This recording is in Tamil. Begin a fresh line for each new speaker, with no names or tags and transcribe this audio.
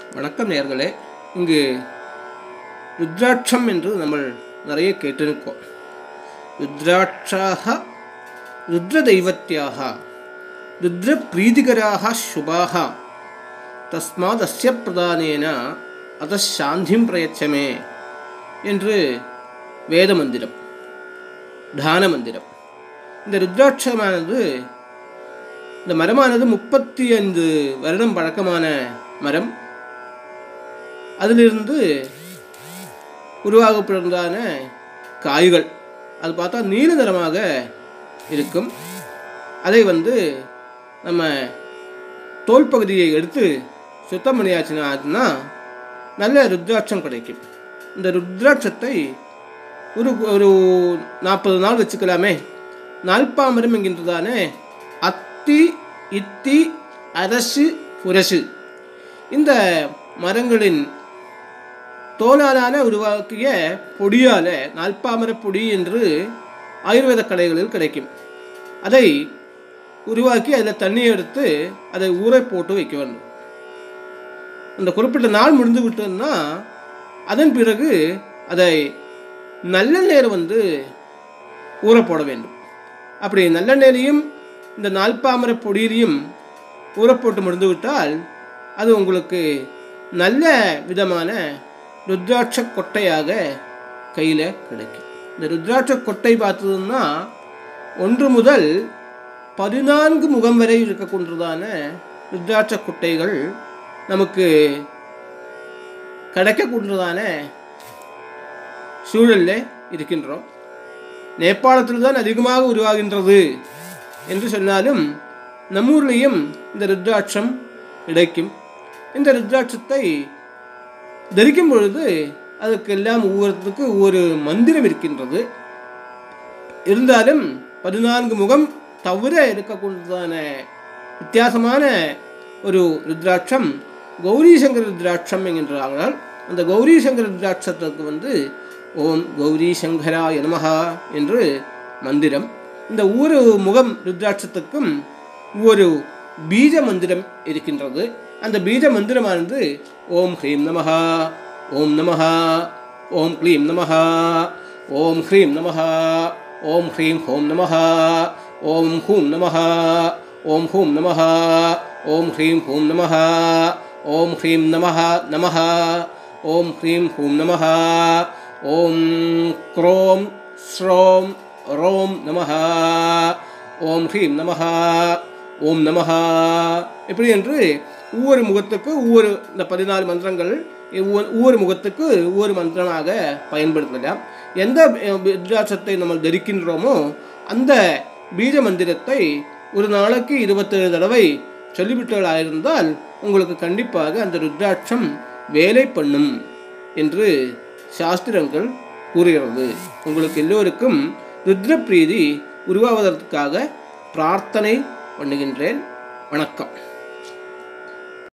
வணக்கம் நேர்களே இங்கு ருத்ராட்சம் என்று நம்ம நிறைய கேட்டிருக்கோம் ருத்ராட்சாக ருத்ர தெய்வத்தியாக ருத்ர பிரீதிகராக சுபாக தஸ்மாத் அஸ்ய பிரதானேன அத சாந்திம் பிரயச்சமே என்று வேத மந்திரம் தான மந்திரம் இந்த ருத்ராட்சமானது இந்த மரமானது முப்பத்தி ஐந்து வருடம் பழக்கமான மரம் அதிலிருந்து உருவாகப்படுவதான காய்கள் அது பார்த்தா நீல நிறமாக இருக்கும் அதை வந்து நம்ம தோல் பகுதியை எடுத்து சுத்தம் பண்ணியாச்சுன்னா நல்ல ருத்ராட்சம் கிடைக்கும் இந்த ருத்ராட்சத்தை ஒரு ஒரு நாற்பது நாள் வச்சுக்கலாமே நால்பாமரம் என்கின்றதான அத்தி இத்தி அரசு புரசு இந்த மரங்களின் தோலாலான உருவாக்கிய பொடியால நால்பாமர பொடி என்று ஆயுர்வேத கடைகளில் கிடைக்கும் அதை உருவாக்கி அதில் தண்ணியை எடுத்து அதை ஊற போட்டு வைக்க வேண்டும் அந்த குறிப்பிட்ட நாள் முடிந்து விட்டதுன்னா அதன் பிறகு அதை நல்லெண்ணெயில் வந்து ஊற போட வேண்டும் அப்படி நல்லெண்ணெயிலையும் இந்த நால்பாமர பொடியிலையும் ஊற போட்டு முடிந்து விட்டால் அது உங்களுக்கு நல்ல விதமான ருத்ராட்ச கொட்டையாக கையில் கிடைக்கும் இந்த ருத்ராட்ச கொட்டை பார்த்ததுன்னா ஒன்று முதல் பதினான்கு முகம் வரை இருக்கக்கூடியதான ருத்ராட்ச கொட்டைகள் நமக்கு கிடைக்கக்கூடியதான சூழலில் இருக்கின்றோம் நேபாளத்தில் தான் அதிகமாக உருவாகின்றது என்று சொன்னாலும் நம்மூர்லேயும் இந்த ருத்ராட்சம் கிடைக்கும் இந்த ருத்ராட்சத்தை தரிக்கும் பொழுது அதற்கெல்லாம் ஒவ்வொருத்துக்கு ஒவ்வொரு மந்திரம் இருக்கின்றது இருந்தாலும் பதினான்கு முகம் தவிர இருக்கக்கூடியதான வித்தியாசமான ஒரு ருத்ராட்சம் கௌரி சங்கர ருத்ராட்சம் என்கின்றார்கள் அந்த கௌரி சங்கர ருத்ராட்சத்துக்கு வந்து ஓம் கௌரி சங்கராய நமஹா என்று மந்திரம் இந்த ஒவ்வொரு முகம் ருத்ராட்சத்துக்கும் ஒவ்வொரு பீஜ மந்திரம் இருக்கின்றது அந்த பீஜ மந்திரமானது ஓம் ஹ்ரீம் நமஹா ஓம் நமஹா ஓம் க்ளீம் நமஹா ஓம் ஹ்ரீம் நமஹா ஓம் ஹ்ரீம் ஹோம் நமஹா ஓம் ஹூம் நமஹா ஓம் ஹூம் நமஹா ஓம் ஹ்ரீம் ஹூம் நமஹா ஓம் ஹ்ரீம் நமஹா நமஹா ஓம் ஹ்ரீம் ஹூம் நமஹா ஓம் க்ரோம் ஸ்ரோம் ரோம் நமஹா ஓம் ஹ்ரீம் நமஹா ஓம் நமஹா இப்படி என்று ஒவ்வொரு முகத்துக்கு ஒவ்வொரு இந்த பதினாலு மந்திரங்கள் ஒவ்வொரு ஒவ்வொரு முகத்துக்கு ஒவ்வொரு மந்திரமாக பயன்படுத்தலாம் எந்த ருத்ராட்சத்தை நம்ம தரிக்கின்றோமோ அந்த பீஜ மந்திரத்தை ஒரு நாளைக்கு இருபத்தேழு தடவை சொல்லிவிட்டவர்களாயிருந்தால் உங்களுக்கு கண்டிப்பாக அந்த ருத்ராட்சம் வேலை பண்ணும் என்று சாஸ்திரங்கள் கூறுகிறது உங்களுக்கு எல்லோருக்கும் ருத்ரப்பிரீதி உருவாவதற்காக பிரார்த்தனை பண்ணுகின்றேன் வணக்கம்